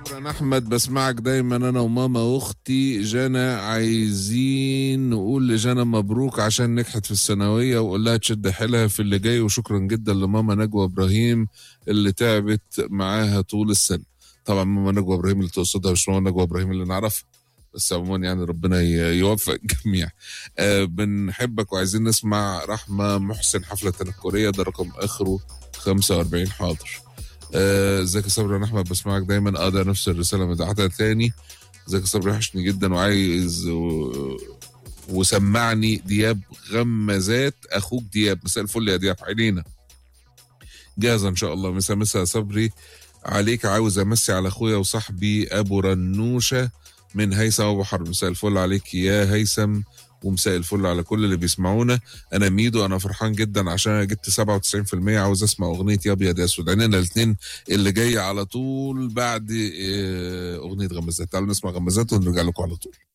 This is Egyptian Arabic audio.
صبرا احمد بسمعك دايما انا وماما واختي جنى عايزين نقول لجنى مبروك عشان نجحت في الثانويه وقول لها تشد حيلها في اللي جاي وشكرا جدا لماما نجوى ابراهيم اللي تعبت معاها طول السنه طبعا ماما نجوى ابراهيم اللي تقصدها مش ماما نجوى ابراهيم اللي نعرفها بس عموما يعني ربنا ي- يوفق الجميع آه بنحبك وعايزين نسمع رحمه محسن حفله تنكريه ده رقم اخره 45 حاضر آه، ازيك يا صبري انا احمد بسمعك دايما اه ده نفس الرساله مدعتها تاني ازيك يا صبري وحشني جدا وعايز و... وسمعني دياب غمازات اخوك دياب مساء الفل يا دياب عينينا جاهزه ان شاء الله مسا مسا يا صبري عليك عاوز امسي على اخويا وصاحبي ابو رنوشه من هيثم ابو حرب مساء الفل عليك يا هيثم ومساء الفل على كل اللي بيسمعونا انا ميدو انا فرحان جدا عشان انا جبت 97% عاوز اسمع اغنيه يا ابيض يا اسود عينينا الاثنين اللي جاي على طول بعد آه، اغنيه غمازات تعالوا نسمع غمازات ونرجع لكم على طول